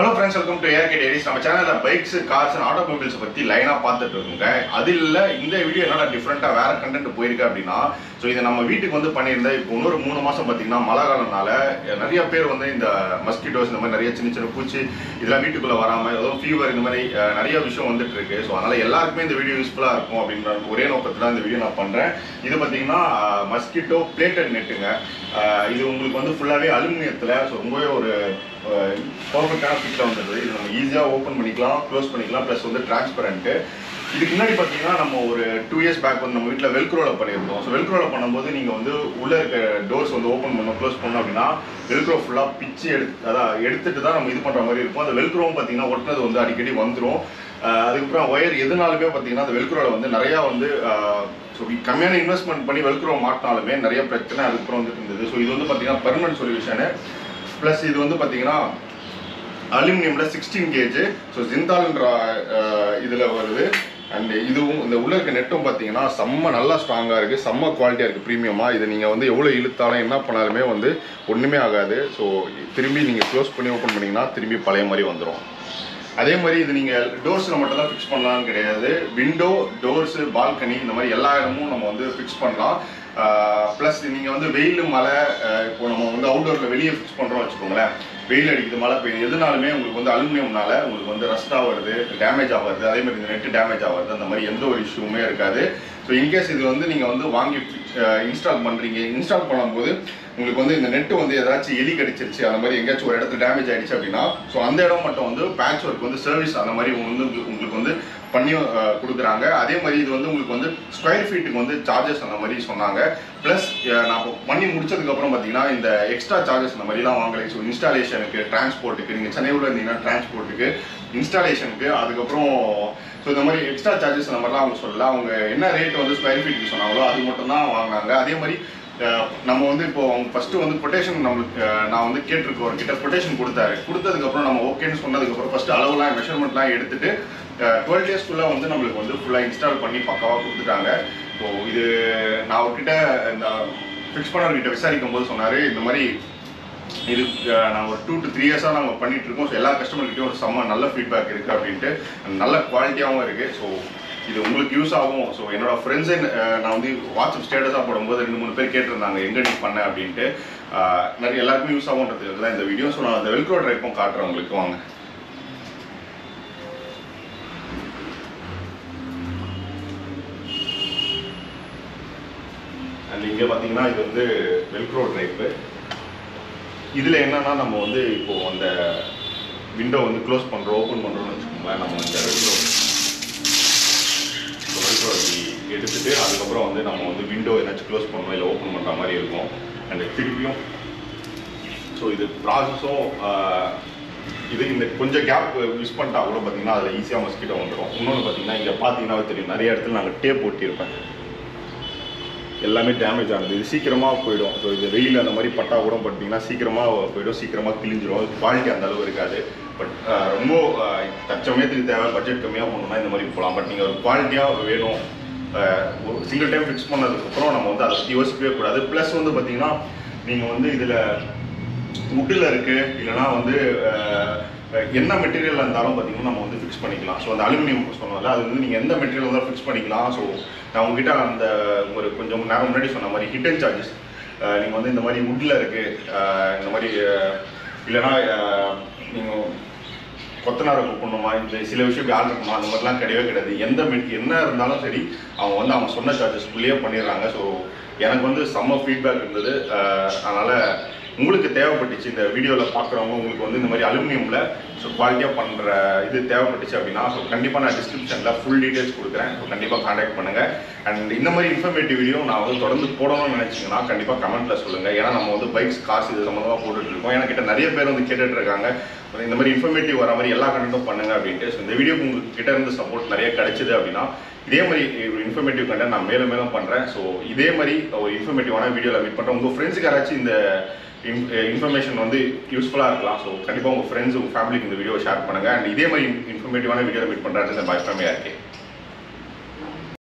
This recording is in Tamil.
hello friends welcome to ARK dairies நம்ம சேனலில் பைக்ஸ் கார்ஸ் அண்ட் ஆட்டோமொபைல்ஸ் பற்றி லைனாக பார்த்துட்டு இருக்கோங்க அதில் இந்த வீடியோ என்னடா டிஃப்ரெண்ட்டாக வேற கண்டென்ட் போயிருக்கு அப்படின்னா ஸோ இதை நம்ம வீட்டுக்கு வந்து பண்ணியிருந்தேன் இப்போ இன்னொரு மூணு மாதம் பார்த்தீங்கன்னா மழை காலம்னால நிறைய பேர் வந்து இந்த மஸ்கிட்டோஸ் இந்த மாதிரி நிறைய சின்ன சின்ன பூச்சி இதெல்லாம் வீட்டுக்குள்ளே வராமல் ஏதோ ஃபீவர் இந்த மாதிரி அஹ், நிறைய விஷயம் வந்துட்டு இருக்கு ஸோ அதனால் எல்லாருக்குமே இந்த வீடியோ யூஸ்ஃபுல்லாக இருக்கும் அப்படின்ற ஒரே நோக்கத்தில் இந்த வீடியோ நான் பண்ணுறேன் இது பார்த்தீங்கன்னா மஸ்கிட்டோ பிளேட்டட் நெட்டுங்க அஹ், இது உங்களுக்கு வந்து ஃபுல்லாகவே அலுமினியத்தில் ஸோ ரொம்பவே ஒரு பர்ஃபெக்டான ஃபிட்டில் வந்துடுது இது நம்ம ஈஸியாக ஓப்பன் பண்ணிக்கலாம் க்ளோஸ் பண்ணிக்கலாம் ப்ளஸ் வந்து டிரான்ஸ்பரண்ட்டு இதுக்கு முன்னாடி பார்த்தீங்கன்னா நம்ம ஒரு டூ இயர்ஸ் பேக் வந்து நம்ம வீட்டில் வெல்க்ரோவில் பண்ணியிருந்தோம் ஸோ வெல்க்ரோவில் பண்ணும்போது நீங்கள் வந்து உள்ளே இருக்க டோர்ஸ் வந்து ஓப்பன் பண்ணணும் க்ளோஸ் பண்ணோம் அப்படின்னா வெல்க்ரோ ஃபுல்லாக பிச்சு எடுத்து அதான் எடுத்துட்டு தான் நம்ம இது பண்ணுற மாதிரி இருக்கும் அந்த வெல்க்ரோவும் பார்த்தீங்கன்னா ஒட்டினது வந்து அடிக்கடி வந்துடும் அதுக்கப்புறம் ஒயர் எதுனாலுமே பார்த்தீங்கன்னா அந்த வெல்க்ரோவில் வந்து நிறையா வந்து ஸோ கம்மியான இன்வெஸ்ட்மெண்ட் பண்ணி வெல்க்ரோ மாட்டினாலுமே நிறைய பிரச்சனை அதுக்கப்புறம் வந்துட்டு இருந்தது ஸோ இது வந்து பார்த்தீங்கன்னா பெர்மனன்ட் சொல்யூஷனு ப்ளஸ் இது வந்து பார்த்தீங்கன்னா அலுமினியம்ல சிக்ஸ்டீன் கேஜ் ஸோ ஜிந்தால்ன்ற இதில் வருது அண்ட் இதுவும் இந்த உள்ள இருக்க நெட்டும் பார்த்தீங்கன்னா செம்ம நல்லா ஸ்ட்ராங்காக இருக்குது செம்ம குவாலிட்டியாக இருக்குது ப்ரீமியமாக இதை நீங்கள் வந்து எவ்வளோ இழுத்தாலும் என்ன பண்ணாலுமே வந்து ஒன்றுமே ஆகாது ஸோ திரும்பி நீங்கள் க்ளோஸ் பண்ணி ஓப்பன் பண்ணிங்கன்னா திரும்பி பழைய மாதிரி வந்துடும் அதே மாதிரி இது நீங்கள் டோர்ஸில் மட்டும் தான் ஃபிக்ஸ் பண்ணலாம்னு கிடையாது விண்டோ டோர்ஸு பால்கனி இந்த மாதிரி எல்லா இடமும் நம்ம வந்து ஃபிக்ஸ் பண்ணலாம் ப்ளஸ் நீங்கள் வந்து வெயில் மழை அஹ் இப்போ நம்ம வந்து அவுட்டோரில் வெளியே ஃபிக்ஸ் பண்ணுறோம் வச்சுக்கோங்களேன் வெயில் அடிக்குது மழை பெய்யுது எதுனாலுமே உங்களுக்கு வந்து அலுமினியம்னால உங்களுக்கு வந்து ரஸ்ட் ஆகிறது டேமேஜ் ஆகிறது அதே மாதிரி இந்த நெட்டு டேமேஜ் ஆகிறது அந்த மாதிரி எந்த ஒரு இஷ்யூமே இருக்காது ஸோ இன்கேஸ் இது வந்து நீங்கள் வந்து வாங்கி இன்ஸ்டால் பண்ணுறீங்க இன்ஸ்டால் பண்ணும்போது உங்களுக்கு வந்து இந்த நெட்டு வந்து ஏதாச்சும் எலி கடிச்சிருச்சு அந்த மாதிரி எங்கேயாச்சும் ஒரு இடத்துல டேமேஜ் ஆயிடுச்சு அப்படின்னா ஸோ அந்த இடம் மட்டும் வந்து பேட்ச் ஒர்க் வந்து சர்வீஸ் அந்த மாதிரி வந்து உங்களுக்கு- உங்களுக்கு வந்து பண்ணி அஹ், கொடுக்குறாங்க அதே மாதிரி இது வந்து உங்களுக்கு வந்து ஸ்கொயர் ஃபீட்டுக்கு வந்து சார்ஜஸ் அந்த மாதிரி சொன்னாங்க ப்ளஸ் நான் இப்போ பண்ணி முடிச்சதுக்கப்புறம் பார்த்தீங்கன்னா இந்த எக்ஸ்ட்ரா சார்ஜஸ் அந்த மாதிரிலாம் வாங்கலை ஸோ இன்ஸ்டாலேஷனுக்கு டிரான்ஸ்போர்ட்டுக்கு நீங்கள் சென்னையில் இருந்தீங்கன்னா டிரான்ஸ்போர்ட்டுக்கு இன்ஸ்டாலேஷனுக்கு அதுக்கப்புறம் ஸோ இந்த மாதிரி எக்ஸ்ட்ரா சார்ஜஸ் அந்த மாதிரிலாம் அவங்க சொல்லல அவங்க என்ன ரேட் வந்து ஸ்கொயர் ஃபீட்டுக்கு சொன்னாங்களோ அது மட்டும் தான் வாங்கினாங்க அதே மாதிரி அஹ், நம்ம வந்து இப்போ அவங்க ஃபர்ஸ்ட் வந்து கொட்டேஷன் நம்மளுக்கு அஹ், நான் வந்து கேட்டிருக்கோம் ஒரு கிட்ட கொட்டேஷன் கொடுத்தாரு கொடுத்ததுக்கப்புறம் நம்ம ஓகேன்னு சொன்னதுக்கப்புறம் ஃபர்ஸ்ட் அளவுலாம் மெஷர்மெண்ட்லாம் எடுத்துட்டு டுவெல் டேஸ்க்குள்ளே வந்து நம்மளுக்கு வந்து ஃபுல்லாக இன்ஸ்டால் பண்ணி பக்காவாக கொடுத்துட்டாங்க ஸோ இது நான் அவர்கிட்ட இந்த ஃபிக்ஸ் பண்ணவர்கிட்ட விசாரிக்கும் போது சொன்னார் இந்த மாதிரி இது அஹ், நாங்கள் ஒரு டூ டு த்ரீ இயர்ஸாக நாங்கள் பண்ணிட்டு இருக்கோம் ஸோ எல்லா கஸ்டமர்கிட்டையும் ஒரு செம்ம நல்ல ஃபீட்பேக் இருக்குது அப்படின்ட்டு நல்ல குவாலிட்டியாகவும் இருக்குது ஸோ இது உங்களுக்கு யூஸ் ஆகும் ஸோ என்னோட ஃப்ரெண்ட்ஸே நான் வந்து வாட்ஸ்அப் ஸ்டேட்டஸாக போடும்போது ரெண்டு மூணு பேர் கேட்டிருந்தாங்க எங்கே நீ பண்ண அப்படின்ட்டு அஹ், நிறைய எல்லாருக்குமே யூஸ் ஆகுன்றதுக்கு தான் இந்த வீடியோ ஸோ நான் அந்த வெல்க்ரோ ட்ரைப்பும் காட்டுறேன் உங்களுக்கு வாங்க அண்ட் இங்கே பார்த்தீங்கன்னா இது வந்து வெல்க்ரோ ட்ரைப்பு இதில் என்னன்னா நம்ம வந்து இப்போ அந்த விண்டோ வந்து க்ளோஸ் பண்ணுறோம் ஓப்பன் பண்ணுறோம்னு வச்சுக்கோங்களேன் நம்ம இந்த வெல்க்ரோ வெல்க்ரோ இப்படி எடுத்துட்டு அதுக்கப்புறம் வந்து நம்ம வந்து விண்டோ ஏதாச்சும் க்ளோஸ் பண்ணணும் இல்லை ஓப்பன் பண்ணுற மாதிரி இருக்கும் அண்ட் திருப்பியும் ஸோ இது ப்ராசஸும் இது இந்த கொஞ்சம் கேப் மிஸ் பண்ணிட்டா கூட பார்த்தீங்கன்னா அதில் ஈஸியாக மஸ்கிட்டோ வந்துடும் இன்னொன்று பார்த்தீங்கன்னா இங்கே பார்த்தீங்கன்னா தெரியும் நிறைய இடத்துல நாங்கள் டேப் ஒட்டியிருப்பேன் எல்லாமே டேமேஜ் ஆனது இது சீக்கிரமாக போயிடும் ஸோ இது வெயில் அந்த மாதிரி பட்டா கூட பார்த்தீங்கன்னா சீக்கிரமாக போயிடும் சீக்கிரமாக கிழிஞ்சிரும் குவாலிட்டி அந்த அளவு இருக்காது பட் ரொம்ப அஹ், தற்சமயத்துக்கு தேவை பட்ஜெட் கம்மியாக போகணும்னா இந்த மாதிரி போகலாம் பட் நீங்கள் ஒரு குவாலிட்டியாக வேணும் அஹ், ஒரு சிங்கிள் டைம் ஃபிக்ஸ் பண்ணதுக்கப்புறம் நம்ம வந்து அதை பற்றி யோசிக்கவே கூடாது ப்ளஸ் வந்து பார்த்தீங்கன்னா நீங்கள் வந்து இதில் வுட்டில் இருக்குது இல்லைனா வந்து அஹ், என்ன மெட்டீரியல் இருந்தாலும் பார்த்தீங்கன்னா நம்ம வந்து ஃபிக்ஸ் பண்ணிக்கலாம் ஸோ அந்த அலுமினியம் சொன்னோம்ல அது வந்து நீங்கள் எந்த மெட்டீரியல் இருந்தாலும் ஃபிக்ஸ் பண்ணிக்கலாம் ஸோ நான் உங்ககிட்ட அந்த ஒரு கொஞ்சம் நேரம் முன்னாடி சொன்ன மாதிரி ஹிடன் சார்ஜஸ் நீங்கள் வந்து இந்த மாதிரி வுட்டில் இருக்குது இந்த மாதிரி அஹ், இல்லைனா நீங்கள் கொத்தனாரை கூப்பிடணுமா இந்த சில விஷயம் இப்படி ஆர்டர் பண்ணணும் அந்த மாதிரிலாம் கிடையவே கிடையாது எந்த மெட் என்ன இருந்தாலும் சரி அவங்க வந்து அவங்க சொன்ன சார்ஜஸ்க்குள்ளேயே பண்ணிடுறாங்க ஸோ எனக்கு வந்து செம்ம ஃபீட்பேக் இருந்தது அஹ், அதனால உங்களுக்கு தேவைப்பட்டுச்சு இந்த வீடியோவில் பார்க்குறவங்க உங்களுக்கு வந்து இந்த மாதிரி அலுமினியமில் ஸோ குவாலிட்டியாக பண்ணுற இது தேவைப்பட்டுச்சு அப்படின்னா ஸோ கண்டிப்பாக நான் டிஸ்கிரிப்ஷனில் ஃபுல் டீட்டெயில்ஸ் கொடுக்குறேன் ஸோ கண்டிப்பாக காண்டாக்ட் பண்ணுங்கள் அண்ட் இந்த மாதிரி இன்ஃபர்மேட்டிவ் வீடியோ நான் வந்து தொடர்ந்து போடணும்னு நினச்சிங்கன்னா கண்டிப்பாக கமெண்ட்டில் சொல்லுங்கள் ஏன்னா நம்ம வந்து பைக்ஸ் காசு இது சம்மந்தமாக போட்டுட்டு இருக்கோம் என்கிட்ட நிறைய பேர் வந்து கேட்டுட்டு இருக்காங்க இந்த மாதிரி இன்ஃபர்மேட்டிவ் வர மாதிரி எல்லா கண்டென்ட்டும் பண்ணுங்க அப்படின்ட்டு ஸோ இந்த வீடியோக்கு உங்ககிட்ட இருந்து சப்போர்ட் நிறைய கிடைச்சிது அப்படின்னா இதே மாதிரி ஒரு இன்ஃபர்மேட்டிவ் கண்டென்ட் நான் மேலும் மேலும் பண்ணுறேன் ஸோ இதே மாதிரி ஒரு இன்ஃபர்மேட்டிவான வீடியோவில் மீட் பண்ணுறேன் உங்கள் ஃப்ரெண்ட்ஸுக்கு யாராச்சும் இந்த இன்ஃபர்மேஷன் வந்து யூஸ்ஃபுல்லாக இருக்கலாம் ஸோ கண்டிப்பாக உங்கள் ஃப்ரெண்ட்ஸ் உங்கள் ஃபேமிலிக்கு இந்த வீடியோ ஷேர் பண்ணுங்கள் அண்ட் இதே மாதிரி இன்ஃபர்மேட்டிவான வீடியோவில் மீட் பண்ணுறாரு இந்த பாய் ஃபேமிலியாக இருக்கேன்